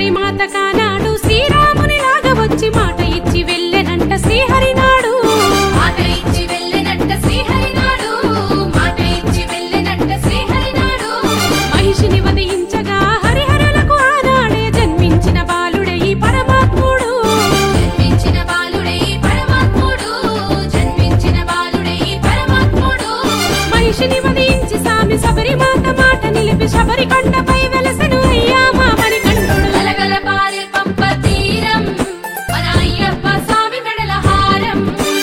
శబరిమాత కానాడు శ్రీరాముని లాగా వచ్చి మాట ఇచ్చి వెళ్ళెనంట శ్రీహరినాడు మాట ఇచ్చి వెళ్ళెనంట శ్రీహరినాడు మాట ఇచ్చి వెళ్ళెనంట శ్రీహరినాడు మహిషిని వధించగా హరిహరులకు ఆనాడే జన్మించిన బాలుడే ఈ పరమాత్ముడు జన్మించిన బాలుడే పరమాత్ముడు జన్మించిన బాలుడే పరమాత్ముడు మహిషిని వధించి సామి శబరిమాత మాట నిలిపి శబరి కొండపై వెలసెను అయ్యా మా మణికంఠుడు గలగల పారే పంప తీరం మన అయ్యప్ప స్వామి మెడల హారం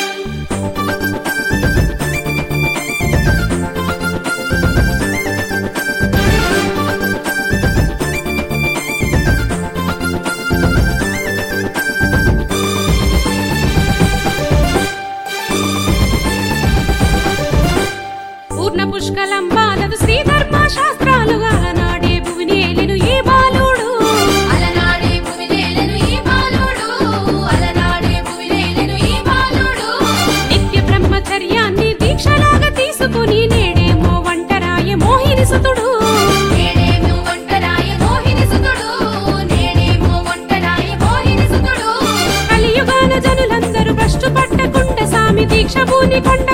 పూర్ణ పుష్కలం బాలదు శ్రీధర్మ శాస్త్రాలుగా నాడే భువిని ఏలెను ఈ బాలుడు అలనాడే భువినేలను ఈ బాలుడు అలనాడే భువినేలను ఈ బాలుడు నిత్య బ్రహ్మచర్యాన్ని దీక్షలాగా తీసుకుని నేడేమో వంటరాయ మోహిని సుతుడు నేడేమో ఒంటరాయ మోహిని సుతుడు నేడేమో ఒంటరాయ మోహిని సుతుడు కలియుగాన జనులందరూ భ్రష్టు పట్టకుండా సామి దీక్ష భూని కొండ